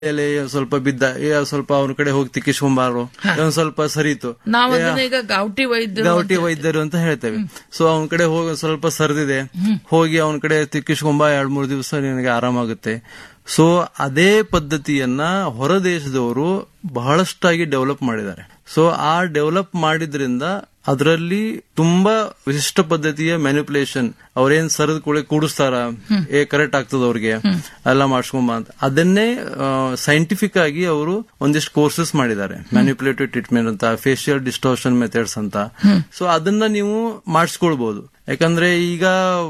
ಎಲೆ ಸ್ವಲ್ಪ ಬಿದ್ದ ಏ, ಸ್ವಲ್ಪ ಅವನ ಕಡೆ ಹೋಗಿ ತಿಕ್ಕಿಸ್ಕೊಂಬಾರು ಒಂದ್ ಸ್ವಲ್ಪ ಸರಿತು ನಾವು ಅದನ್ನ ಈಗ ಗೌಟಿ ವೈದ್ಯರು ಗೌಟಿ ವೈದ್ಯರು ಅಂತ ಹೇಳ್ತೇವೆ ಸೊ ಅವನ ಕಡೆ ಹೋಗಿ ಒಂದ್ ಸ್ವಲ್ಪ ಸರ್ದಿದೆ ಹೋಗಿ ಅವನ ಕಡೆ ತಿಕ್ಕಿಸ್ಕೊಂಬ ಎರಡ್ ಮೂರ್ ದಿವಸ ನಿನಗೆ ಆರಾಮಾಗುತ್ತೆ ಸೊ ಅದೇ ಪದ್ಧತಿಯನ್ನ ಹೊರ ದೇಶದವರು ಬಹಳಷ್ಟಾಗಿ ಡೆವಲಪ್ ಮಾಡಿದ್ದಾರೆ ಸೊ ಆ ಡೆವಲಪ್ ಮಾಡಿದ್ರಿಂದ ಅದರಲ್ಲಿ ತುಂಬಾ ವಿಶಿಷ್ಟ ಪದ್ಧತಿಯ ಮ್ಯಾನಿಪುಲೇಷನ್ ಅವ್ರೇನ್ ಸರದ ಕೂಳೆ ಕೂಡಿಸ್ತಾರ ಏ ಕರೆಕ್ಟ್ ಆಗ್ತದ ಅವ್ರಿಗೆ ಎಲ್ಲ ಮಾಡ್ಸ್ಕೊಂಬ ಅಂತ ಅದನ್ನೇ ಸೈಂಟಿಫಿಕ್ ಆಗಿ ಅವರು ಒಂದಿಷ್ಟು ಕೋರ್ಸಸ್ ಮಾಡಿದ್ದಾರೆ ಮ್ಯಾನಿಪುಲೇಟಿವ್ ಟ್ರೀಟ್ಮೆಂಟ್ ಅಂತ ಫೇಶಿಯಲ್ ಡಿಸ್ಟೋರ್ಷನ್ ಮೆಥಡ್ಸ್ ಅಂತ ಸೊ ಅದನ್ನ ನೀವು ಮಾಡಿಸ್ಕೊಳ್ಬಹುದು ಯಾಕಂದ್ರೆ ಈಗ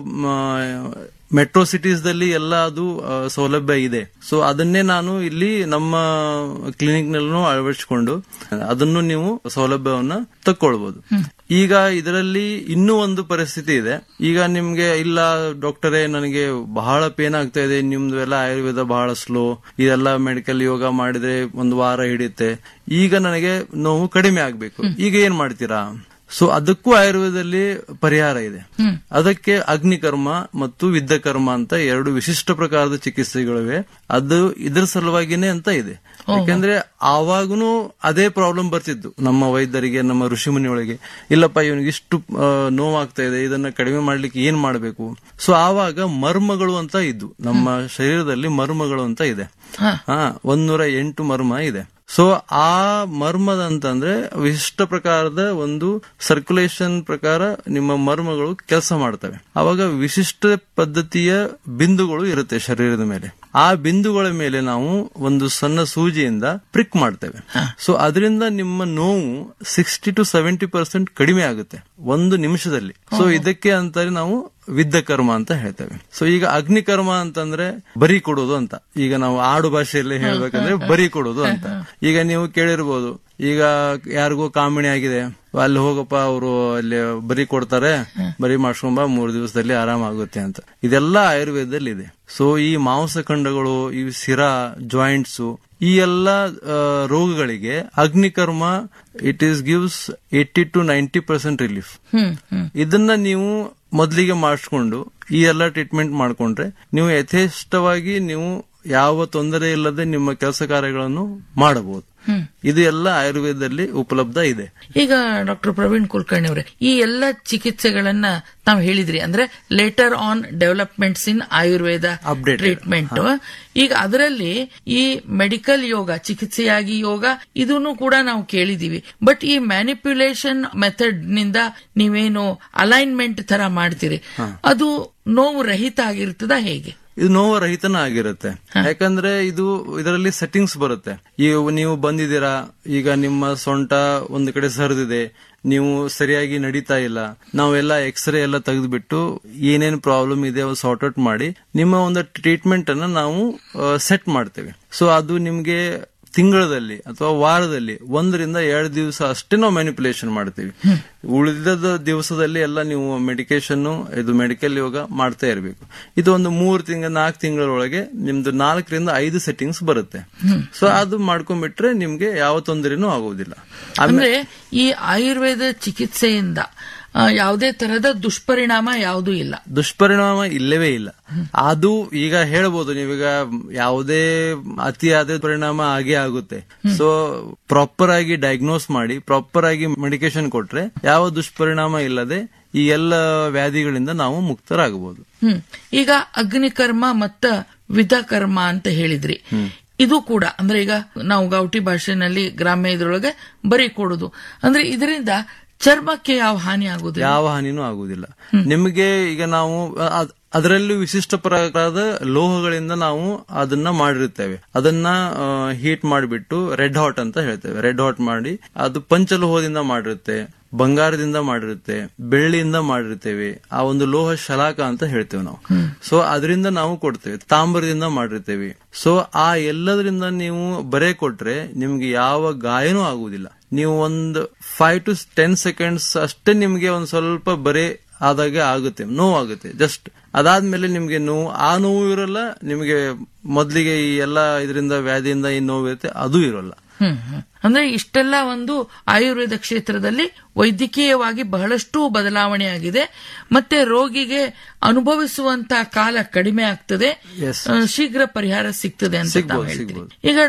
ಮೆಟ್ರೋ ಸಿಟೀಸ್ ದಲ್ಲಿ ಎಲ್ಲ ಅದು ಆ, ಸೌಲಭ್ಯ ಇದೆ ಸೊ ಅದನ್ನೇ ನಾನು ಇಲ್ಲಿ ನಮ್ಮ ಕ್ಲಿನಿಕ್ ನಲ್ಲೂ ಅಳವಡಿಸಿಕೊಂಡು ಅದನ್ನು ನೀವು ಸೌಲಭ್ಯವನ್ನ ತಕ್ಕೊಳ್ಬಹುದು ಈಗ ಇದರಲ್ಲಿ ಇನ್ನೂ ಒಂದು ಪರಿಸ್ಥಿತಿ ಇದೆ ಈಗ ನಿಮ್ಗೆ ಇಲ್ಲ ಡಾಕ್ಟರೇ ನನಗೆ ಬಹಳ ಪೇನ್ ಆಗ್ತಾ ಇದೆ ನಿಮ್ದು ಎಲ್ಲ ಆಯುರ್ವೇದ ಬಹಳ ಸ್ಲೋ ಇದೆಲ್ಲ ಮೆಡಿಕಲ್ ಯೋಗ ಮಾಡಿದ್ರೆ ಒಂದು ವಾರ ಹಿಡಿಯುತ್ತೆ ಈಗ ನನಗೆ ನೋವು ಕಡಿಮೆ ಆಗ್ಬೇಕು ಈಗ ಏನ್ ಮಾಡ್ತೀರಾ ಸೊ ಅದಕ್ಕೂ ಆಯುರ್ವೇದದಲ್ಲಿ ಪರಿಹಾರ ಇದೆ ಅದಕ್ಕೆ ಅಗ್ನಿಕರ್ಮ ಮತ್ತು ವಿದ್ಯಕರ್ಮ ಅಂತ ಎರಡು ವಿಶಿಷ್ಟ ಪ್ರಕಾರದ ಚಿಕಿತ್ಸೆಗಳಿವೆ ಅದು ಇದ್ರ ಸಲುವಾಗಿನೇ ಅಂತ ಇದೆ ಯಾಕಂದ್ರೆ ಆವಾಗನು ಅದೇ ಪ್ರಾಬ್ಲಮ್ ಬರ್ತಿತ್ತು ನಮ್ಮ ವೈದ್ಯರಿಗೆ ನಮ್ಮ ಋಷಿಮುನಿಯೊಳಗೆ ಇಲ್ಲಪ್ಪ ಇವನಿಗೆ ಇಷ್ಟು ಆ, ನೋವಾಗ್ತಾ ಇದೆ ಇದನ್ನ ಕಡಿಮೆ ಮಾಡ್ಲಿಕ್ಕೆ ಏನ್ ಮಾಡಬೇಕು ಸೊ ಆವಾಗ ಮರ್ಮಗಳು ಅಂತ ಇದ್ದು ನಮ್ಮ ಶರೀರದಲ್ಲಿ ಮರ್ಮಗಳು ಅಂತ ಇದೆ ಹಾ ಒಂದೂರ ಎಂಟು ಮರ್ಮ ಇದೆ ಸೊ ಆ ಮರ್ಮದ ಅಂತಂದ್ರೆ ವಿಶಿಷ್ಟ ಪ್ರಕಾರದ ಒಂದು ಸರ್ಕ್ಯುಲೇಷನ್ ಪ್ರಕಾರ ನಿಮ್ಮ ಮರ್ಮಗಳು ಕೆಲಸ ಮಾಡ್ತವೆ ಅವಾಗ ವಿಶಿಷ್ಟ ಪದ್ಧತಿಯ ಬಿಂದುಗಳು ಇರುತ್ತೆ ಶರೀರದ ಮೇಲೆ ಆ ಬಿಂದುಗಳ ಮೇಲೆ ನಾವು ಒಂದು ಸಣ್ಣ ಸೂಜಿಯಿಂದ ಪ್ರಿಕ್ ಮಾಡ್ತೇವೆ ಸೊ ಅದರಿಂದ ನಿಮ್ಮ ನೋವು ಸಿಕ್ಸ್ಟಿ ಟು ಸೆವೆಂಟಿ ಪರ್ಸೆಂಟ್ ಕಡಿಮೆ ಆಗುತ್ತೆ ಒಂದು ನಿಮಿಷದಲ್ಲಿ ಸೊ ಇದಕ್ಕೆ ಅಂತಾರೆ ನಾವು ವಿದ್ಯಕರ್ಮ ಅಂತ ಹೇಳ್ತೇವೆ ಸೊ ಈಗ ಅಗ್ನಿಕರ್ಮ ಅಂತಂದ್ರೆ ಬರಿ ಕೊಡೋದು ಅಂತ ಈಗ ನಾವು ಆಡು ಭಾಷೆಯಲ್ಲಿ ಹೇಳ್ಬೇಕಂದ್ರೆ ಬರಿ ಕೊಡೋದು ಅಂತ ಈಗ ನೀವು ಕೇಳಿರ್ಬೋದು ಈಗ ಯಾರಿಗೂ ಕಾಮಿಣಿ ಆಗಿದೆ ಅಲ್ಲಿ ಹೋಗಪ್ಪ ಅವರು ಅಲ್ಲಿ ಬರಿ ಕೊಡ್ತಾರೆ ಬರಿ ಮಾಡ್ಸ್ಕೊಂಬ ಮೂರು ದಿವಸದಲ್ಲಿ ಆರಾಮಾಗುತ್ತೆ ಅಂತ ಇದೆಲ್ಲ ಆಯುರ್ವೇದದಲ್ಲಿ ಇದೆ ಸೊ ಈ ಮಾಂಸಖಂಡಗಳು ಈ ಸಿರ ಜಾಯಿಂಟ್ಸ್ ಈ ಎಲ್ಲ ಆ, ರೋಗಗಳಿಗೆ ಅಗ್ನಿಕರ್ಮ it is gives eighty to ninety percent relief hmm hmm ಇದನ್ನ ನೀವು ಮೊದಲಿಗೆ ಮಾಡಿಸ್ಕೊಂಡು ಈ ಎಲ್ಲ ಟ್ರೀಟ್ಮೆಂಟ್ ಮಾಡ್ಕೊಂಡ್ರೆ ನೀವು ಯಥೇಷ್ಟವಾಗಿ ನೀವು ಯಾವ ತೊಂದರೆ ಇಲ್ಲದೆ ನಿಮ್ಮ ಕೆಲಸ ಕಾರ್ಯಗಳನ್ನು ಮಾಡಬಹುದು ಇದು ಎಲ್ಲ ಆಯುರ್ವೇದದಲ್ಲಿ ಉಪಲಬ್ಧ ಇದೆ ಈಗ ಡಾಕ್ಟರ್ ಪ್ರವೀಣ್ ಕುಲಕರ್ಣಿ ಅವರೇ ಈ ಎಲ್ಲ ಚಿಕಿತ್ಸೆಗಳನ್ನ ತಾವು ಹೇಳಿದ್ರಿ ಅಂದ್ರೆ later on developments in Ayurveda Updated. Treatment ಈಗ ಅದರಲ್ಲಿ ಈ ಮೆಡಿಕಲ್ ಯೋಗ ಚಿಕಿತ್ಸೆಯಾಗಿ ಯೋಗ ಇದನ್ನು ಕೂಡ ನಾವು ಕೇಳಿದೀವಿ ಬಟ್ ಈ ಮ್ಯಾನಿಪ್ಯುಲೇಷನ್ ಮೆಥಡ್ ನಿಂದ ನೀವೇನು ಅಲೈನ್ಮೆಂಟ್ ತರ ಮಾಡ್ತೀರಿ ಅದು ನೋವು ರಹಿತ ಆಗಿರ್ತದ ಹೇಗೆ ಇದು ನೋವು ರಹಿತನ ಆಗಿರುತ್ತೆ ಯಾಕಂದ್ರೆ ಇದು ಇದರಲ್ಲಿ ಸೆಟ್ಟಿಂಗ್ಸ್ ಬರುತ್ತೆ ಈಗ ನೀವು ಬಂದಿದ್ದೀರಾ ಈಗ ನಿಮ್ಮ ಸೊಂಟ ಒಂದು ಕಡೆ ಸರಿದಿದೆ ನೀವು ಸರಿಯಾಗಿ ನಡೀತಾ ಇಲ್ಲ ನಾವೆಲ್ಲ ಎಕ್ಸ್ರೇ ಎಲ್ಲ ತೆಗೆದ್ಬಿಟ್ಟು ಏನೇನ್ ಪ್ರಾಬ್ಲಮ್ ಇದೆ ಸಾರ್ಟ್ ಔಟ್ ಮಾಡಿ ನಿಮ್ಮ ಒಂದು ಟ್ರೀಟ್ಮೆಂಟ್ ಅನ್ನ ನಾವು ಸೆಟ್ ಮಾಡ್ತೇವೆ ಸೊ ಅದು ನಿಮ್ಗೆ ತಿಂಗಳಲ್ಲಿ ಅಥವಾ ವಾರದಲ್ಲಿ ಒಂದರಿಂದ ಎರಡು ದಿವಸ ಅಷ್ಟೇ ನಾವು ಮ್ಯಾನಿಪುಲೇಷನ್ ಮಾಡ್ತೀವಿ ಉಳಿದ ದಿವಸದಲ್ಲಿ ಎಲ್ಲ ನೀವು ಮೆಡಿಕೇಶನ್ ಇದು ಮೆಡಿಕಲ್ ಯೋಗ ಮಾಡ್ತಾ ಇರಬೇಕು ಇದು ಒಂದು ಮೂರು ತಿಂಗಳ ನಾಲ್ಕು ತಿಂಗಳೊಳಗೆ ನಿಮ್ದು ನಾಲ್ಕರಿಂದ ಐದು ಸೆಟ್ಟಿಂಗ್ಸ್ ಬರುತ್ತೆ ಸೊ ಅದು ಮಾಡ್ಕೊಂಡ್ಬಿಟ್ರೆ ನಿಮ್ಗೆ ಯಾವ ತೊಂದರೆನೂ ಆಗುವುದಿಲ್ಲ ಅಂದ್ರೆ ಈ ಆಯುರ್ವೇದ ಚಿಕಿತ್ಸೆಯಿಂದ ಆ, ಯಾವುದೇ ತರಹದ ದುಷ್ಪರಿಣಾಮ ಯಾವುದೂ ಇಲ್ಲ ದುಷ್ಪರಿಣಾಮ ಇಲ್ಲವೇ ಇಲ್ಲ ಅದು ಈಗ ಹೇಳ್ಬೋದು ನೀವೀಗ ಯಾವುದೇ ಅತಿಯಾದ ಪರಿಣಾಮ ಆಗೇ ಆಗುತ್ತೆ ಸೊ ಪ್ರಾಪರ್ ಆಗಿ ಡಯಾಗ್ನೋಸ್ ಮಾಡಿ ಪ್ರಾಪರ್ ಆಗಿ ಮೆಡಿಕೇಶನ್ ಕೊಟ್ರೆ ಯಾವ ದುಷ್ಪರಿಣಾಮ ಇಲ್ಲದೆ ಈ ಎಲ್ಲ ವ್ಯಾಧಿಗಳಿಂದ ನಾವು ಮುಕ್ತರಾಗಬಹುದು ಹ್ಮ್ ಈಗ ಅಗ್ನಿಕರ್ಮ ಮತ್ತ ವಿಧಕರ್ಮ ಅಂತ ಹೇಳಿದ್ರಿ ಇದು ಕೂಡ ಅಂದ್ರೆ ಈಗ ನಾವು ಗೌಟಿ ಭಾಷೆನಲ್ಲಿ ಗ್ರಾಮ್ಯ ಇದ್ರೊಳಗೆ ಬರೀ ಕೊಡುದು ಅಂದ್ರೆ ಇದರಿಂದ ಚರ್ಮಕ್ಕೆ ಯಾವ ಹಾನಿ ಆಗುದಿಲ್ಲ ಯಾವ ಹಾನಿನೂ ಆಗುವುದಿಲ್ಲ ನಿಮಗೆ ಈಗ ನಾವು ಅದ್- ಅದರಲ್ಲೂ ವಿಶಿಷ್ಟ ಪ್ರಕಾರದ ಲೋಹಗಳಿಂದ ನಾವು ಅದನ್ನ ಮಾಡಿರುತ್ತೇವೆ ಅದನ್ನ ಹೀಟ್ ಮಾಡಿಬಿಟ್ಟು ರೆಡ್ ಹಾಟ್ ಅಂತ ಹೇಳ್ತೇವೆ ರೆಡ್ ಹಾಟ್ ಮಾಡಿ ಅದು ಪಂಚಲೋಹದಿಂದ ಮಾಡಿರುತ್ತೆ ಬಂಗಾರದಿಂದ ಮಾಡಿರುತ್ತೆ ಬೆಳ್ಳಿಯಿಂದ ಮಾಡಿರ್ತೇವೆ ಆ ಒಂದು ಲೋಹ ಶಲಾಕ ಅಂತ ಹೇಳ್ತೇವೆ ನಾವು ಸೊ ಅದರಿಂದ ನಾವು ಕೊಡ್ತೇವೆ ತಾಮ್ರದಿಂದ ಮಾಡಿರ್ತೇವೆ ಸೊ ಆ ಎಲ್ಲದರಿಂದ ನೀವು ಬರೆ ಕೊಟ್ರೆ ನಿಮ್ಗೆ ಯಾವ ಗಾಯನೂ ಆಗುವುದಿಲ್ಲ ನೀವು ಒಂದು ಫೈವ್ ಟು ಟೆನ್ ಸೆಕೆಂಡ್ಸ್ ಅಷ್ಟೇ ನಿಮ್ಗೆ ಒಂದ್ ಸ್ವಲ್ಪ ಬರೆ ಆದಾಗೆ ಆಗುತ್ತೆ ನೋವಾಗುತ್ತೆ ಜಸ್ಟ್ ಅದಾದ್ಮೇಲೆ ನಿಮ್ಗೆ ನೋವು ಆ ನೋವು ಇರಲ್ಲ ನಿಮ್ಗೆ ಮೊದ್ಲಿಗೆ ಈ ಎಲ್ಲ ಇದರಿಂದ ವ್ಯಾಧಿಯಿಂದ ಏನ್ ನೋವು ಇರುತ್ತೆ ಅದು ಇರಲ್ಲ ಹ್ಮ್ ಹ್ಮ್ ಅಂದ್ರೆ ಇಷ್ಟೆಲ್ಲ ಒಂದು ಆಯುರ್ವೇದ ಕ್ಷೇತ್ರದಲ್ಲಿ ವೈದ್ಯಕೀಯವಾಗಿ ಬಹಳಷ್ಟು ಬದಲಾವಣೆ ಆಗಿದೆ ಮತ್ತೆ ರೋಗಿಗೆ ಅನುಭವಿಸುವಂತ ಕಾಲ ಕಡಿಮೆ ಆಗ್ತದೆ Yes. ಆ, ಶೀಘ್ರ ಪರಿಹಾರ ಸಿಗ್ತದೆ ಅಂತ ತಾವು ಸಿಗ್ಬೋದು, ಹೇಳ್ತೀರಿ ಸಿಗ್ಬೋದು. ಈಗ